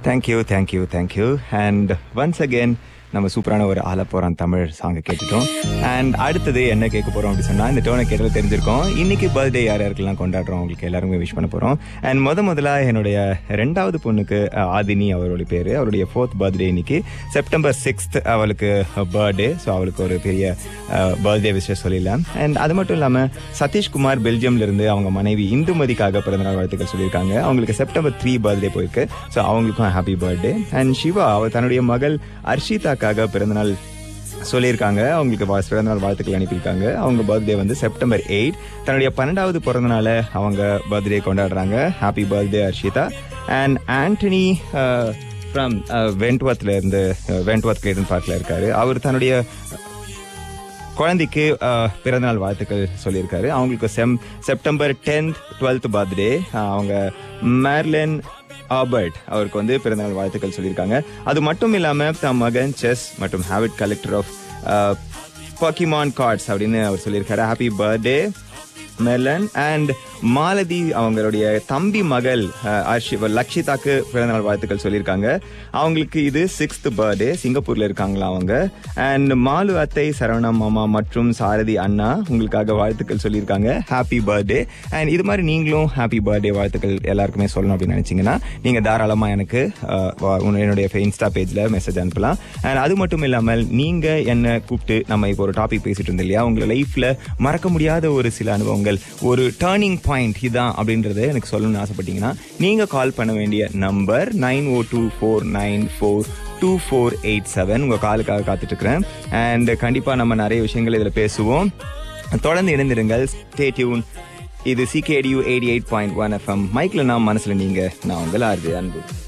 thank you thank you thank you and once again நம்ம சூப்பரான ஒரு ஆல போறான் தமிழ் சாங்கை கேட்டுட்டோம் அண்ட் அடுத்தது என்ன கேட்க போறோம் அப்படின்னு சொன்னா இந்த டோனை கேட்டது தெரிஞ்சிருக்கோம் இன்னைக்கு பர்த்டே யார் யாருக்கெல்லாம் கொண்டாடுறோம் உங்களுக்கு எல்லாருமே விஷ் பண்ண போறோம் அண்ட் முத முதலா என்னுடைய ரெண்டாவது பொண்ணுக்கு அஹ், ஆதினி அவருடைய பேரு அவருடைய ஃபோர்த் பர்த்டே இன்னைக்கு செப்டம்பர் சிக்ஸ்த் அவளுக்கு பர்த்டே ஸோ அவளுக்கு ஒரு பெரிய பர்த்டே விஷயம் சொல்லிடலாம் அண்ட் அது மட்டும் இல்லாம சதீஷ்குமார் பெல்ஜியம்ல இருந்து அவங்க மனைவி இந்துமதிக்காக பிறந்தநாள் வாழ்த்துக்கள் சொல்லியிருக்காங்க அவங்களுக்கு செப்டம்பர் த்ரீ பர்த்டே போயிருக்கு ஸோ அவங்களுக்கும் ஹாப்பி பர்த்டே அண்ட் சிவா அவ தன்னுடைய மகள் அர்ஷிதாக்காக பிறந்தநாள் சொல்லியிருக்காங்க அவங்களுக்கு வா- பிறந்தநாள் வாழ்த்துக்கள் அனுப்பியிருக்காங்க அவங்க பர்த்டே வந்து செப்டம்பர் எயிட் தன்னுடைய பன்னெண்டாவது பிறந்தநாள அவங்க பர்த்டே கொண்டாடுறாங்க happy birthday Arshitha and Antony from வென்ட்வர்த்ல இருந்து வென்ட்வர்த் கிளேடன் பார்க்ல இருக்காரு அவர் தன்னுடைய குழந்தைக்கு அஹ், பிறந்தநாள் வாழ்த்துக்கள் சொல்லியிருக்காரு அவங்களுக்கு செம் செப்டம்பர் டென்த் டுவெல்த் பர்த்டே அவங்க மேர்லின் ஆபர்ட் அவருக்கு வந்து பிறந்தநாள் வாழ்த்துக்கள் சொல்லியிருக்காங்க அது மட்டும் இல்லாம தம் மகன் செஸ் மற்றும் avid collector of Pokemon cards அப்படின்னு அவர் சொல்லியிருக்காரு ஹாப்பி பர்த்டே மெலன் அண்ட் மாலதி அவங்களுடைய தம்பி மகள் அஹ், அர்ஷி லக்ஷிதாக்கு பிறந்தநாள் வாழ்த்துக்கள் சொல்லியிருக்காங்க அவங்களுக்கு இது சிக்ஸ்த் பர்த்டே சிங்கப்பூர்ல இருக்காங்களா அவங்க அண்ட் மாலு அத்தை சரவணா மாமா மற்றும் சாரதி அண்ணா உங்களுக்காக வாழ்த்துக்கள் சொல்லியிருக்காங்க ஹாப்பி பர்த்டே அண்ட் இது மாதிரி நீங்களும் ஹாப்பி பர்த்டே வாழ்த்துக்கள் எல்லாருக்குமே சொல்லணும் அப்படின்னு நினைச்சீங்கன்னா நீங்க தாராளமா எனக்கு அஹ், வா- உன்ன- என்னுடைய இன்ஸ்டா பேஜ்ல மெசேஜ் அனுப்பலாம் அண்ட் அது மட்டும் இல்லாமல் நீங்க என்ன கூப்பிட்டு நம்ம இப்போ ஒரு டாபிக் பேசிட்டு இருந்தோம் இல்லையா உங்க லைஃப்ல மறக்க முடியாத ஒரு சில அனுபவங்கள் ஒரு டேர்னிங் பாயிண்ட் இதான் அப்படின்றத எனக்கு சொல்லணும்னு ஆசைப்பட்டீங்கன்னா நீங்க கால் பண்ண வேண்டிய number nine O two four nine four two four eight seven உங்க காலுக்காக காத்துட்டு இருக்கிறேன் அண்ட் கண்டிப்பா நம்ம நிறைய விஷயங்கள் இதுல பேசுவோம் தொடர்ந்து இணைந்திருங்கள் ஸ்டே டியூன் இது CKDU eighty eight point one FM மைக்ல நான் மனசுல நீங்க நான் உங்கள் ஆர்ஜி அன்பு